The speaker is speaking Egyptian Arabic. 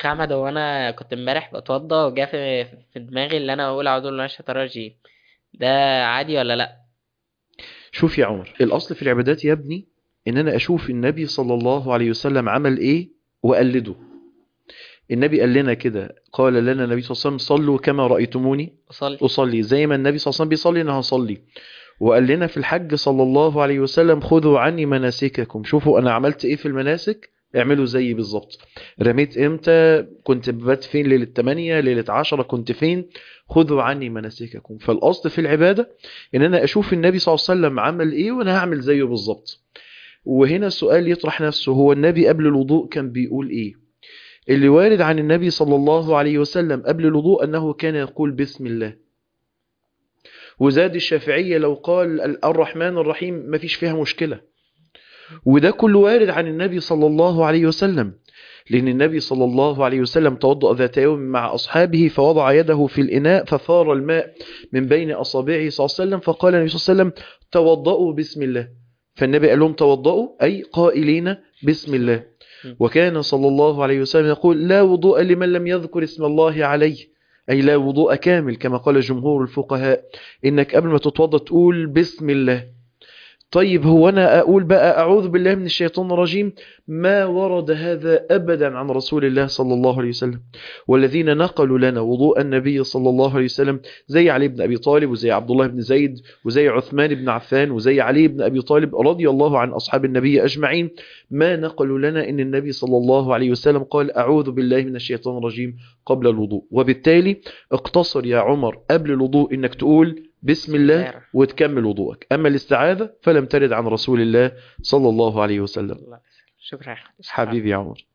شيخ احمد هو انا كنت امبارح بتوضى وجا في في دماغي اللي انا اقول اعوذ بالله من الشيطان الرجيم ده عادي ولا لا شوف يا عمر الأصل في العبادات يا ابني إن أنا أشوف النبي صلى الله عليه وسلم عمل إيه وأقلده النبي قال لنا كده قال لنا النبي صلى الله عليه وسلم صلوا كما رأيتموني اصلي أصلي زي ما النبي صلى الله عليه وسلم بيصلي أنا هصلي وقال لنا في الحج صلى الله عليه وسلم خذوا عني مناسككم شوفوا أنا عملت إيه في المناسك اعملوا زيي بالظبط رميت امتى كنت ببات فين ليلة 8 ليلة 10 كنت فين خذوا عني مناسككم فالأصل في العبادة إن أنا أشوف النبي صلى الله عليه وسلم عمل إيه وأنا هعمل زيه بالظبط وهنا السؤال يطرح نفسه هو النبي قبل الوضوء كان بيقول إيه اللي وارد عن النبي صلى الله عليه وسلم قبل الوضوء أنه كان يقول بسم الله وزاد الشافعية لو قال الرحمن الرحيم مفيش فيها مشكلة وده كله وارد عن النبي صلى الله عليه وسلم لأن النبي صلى الله عليه وسلم توضأ ذات يوم مع أصحابه فوضع يده في الإناء فثار الماء من بين أصابعه صلى الله عليه وسلم فقال النبي صلى الله عليه وسلم توضأوا بسم الله فالنبي قال لهم توضأوا أي قائلين بسم الله وكان صلى الله عليه وسلم يقول لا وضوء لمن لم يذكر اسم الله عليه أي لا وضوء كامل كما قال جمهور الفقهاء إنك قبل ما تتوضأ تقول بسم الله طيب هو أنا أقول بقى أعوذ بالله من الشيطان الرجيم ما ورد هذا أبدا عن رسول الله صلى الله عليه وسلم والذين نقلوا لنا وضوء النبي صلى الله عليه وسلم زي علي بن أبي طالب وزي عبد الله بن زيد وزي عثمان بن عفان وزي علي بن أبي طالب رضي الله عن أصحاب النبي أجمعين ما نقلوا لنا إن النبي صلى الله عليه وسلم قال أعوذ بالله من الشيطان الرجيم قبل الوضوء وبالتالي اقتصر يا عمر قبل الوضوء إنك تقول بسم الله وتكمل وضوءك أما الاستعاذة فلم ترد عن رسول الله صلى الله عليه وسلم الله يسلمك. شكرا يا أحمد. حبيبي يا عمر